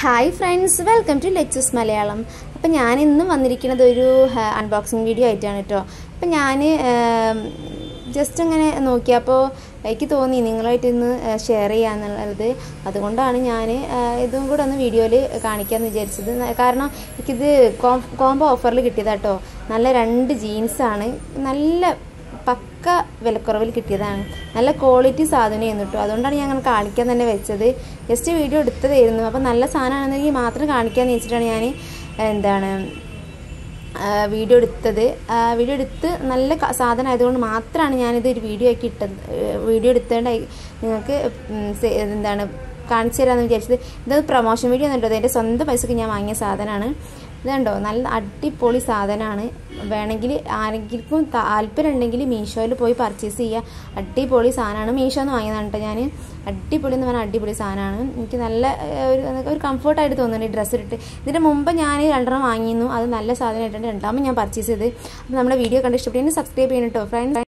hi friends welcome to lectures Malayalam അപ്പം ഞാൻ ഇന്നും വന്നിരിക്കുന്നത് ഒരു അൺബോക്സിങ് വീഡിയോ ആയിട്ടാണ് കേട്ടോ അപ്പം ഞാൻ ജസ്റ്റ് ഇങ്ങനെ നോക്കിയപ്പോൾ എനിക്ക് തോന്നി നിങ്ങളായിട്ട് ഇന്ന് ഷെയർ ചെയ്യാന്നുള്ളത് അതുകൊണ്ടാണ് ഞാൻ ഇതും കൂടെ ഒന്ന് വീഡിയോയിൽ കാണിക്കാമെന്ന് വിചാരിച്ചത് കാരണം എനിക്കിത് കോംബോ ഓഫറിൽ കിട്ടിയതാട്ടോ നല്ല രണ്ട് ജീൻസാണ് നല്ല പക്ക വിലക്കുറവിൽ കിട്ടിയതാണ് നല്ല ക്വാളിറ്റി സാധനമായിരുന്നു കേട്ടോ അതുകൊണ്ടാണ് ഞാൻ അങ്ങനെ കാണിക്കാൻ തന്നെ വെച്ചത് ജസ്റ്റ് വീഡിയോ എടുത്തതായിരുന്നു അപ്പോൾ നല്ല സാധനമാണെന്നെങ്കിൽ മാത്രം കാണിക്കാമെന്ന് വെച്ചിട്ടാണ് ഞാൻ എന്താണ് വീഡിയോ എടുത്തത് വീഡിയോ എടുത്ത് നല്ല സാധനം ആയതുകൊണ്ട് മാത്രമാണ് ഞാനിത് ഒരു വീഡിയോ ആക്കി ഇട്ടത് വീഡിയോ എടുത്തേണ്ടായി നിങ്ങൾക്ക് എന്താണ് കാണിച്ചു തരാമെന്ന് വിചാരിച്ചത് ഇതത് പ്രൊമോഷൻ വീഡിയോ ഒന്നുണ്ടോ എൻ്റെ സ്വന്തം പൈസക്ക് ഞാൻ വാങ്ങിയ സാധനമാണ് ഇതുണ്ടോ നല്ല അടിപൊളി സാധനമാണ് വേണമെങ്കിൽ ആരെങ്കിലും താല്പര്യം ഉണ്ടെങ്കിൽ മീഷോയിൽ പോയി പർച്ചേസ് ചെയ്യുക അടിപൊളി സാധനമാണ് മീഷോ എന്ന് വാങ്ങിയതാണ് കേട്ടോ ഞാൻ അടിപൊളി എന്ന് പറഞ്ഞാൽ അടിപൊളി സാധനമാണ് എനിക്ക് നല്ല ഒരു ഒരു കംഫർട്ടായിട്ട് തോന്നുന്നുണ്ട് ഈ ഡ്രസ്സ് ഇട്ടിട്ട് ഇതിൻ്റെ മുമ്പ് ഞാൻ രണ്ടെണ്ണം വാങ്ങിയിരുന്നു അത് നല്ല സാധനമായിട്ടുണ്ട് രണ്ടാമത് ഞാൻ പർച്ചേസ് ചെയ്ത് അപ്പോൾ നമ്മുടെ വീഡിയോ കണ്ട് ഇഷ്ടപ്പെട്ടെങ്കിൽ സബ്സ്ക്രൈബ് ചെയ്യണം കേട്ടോ ഫ്രണ്ട്സ്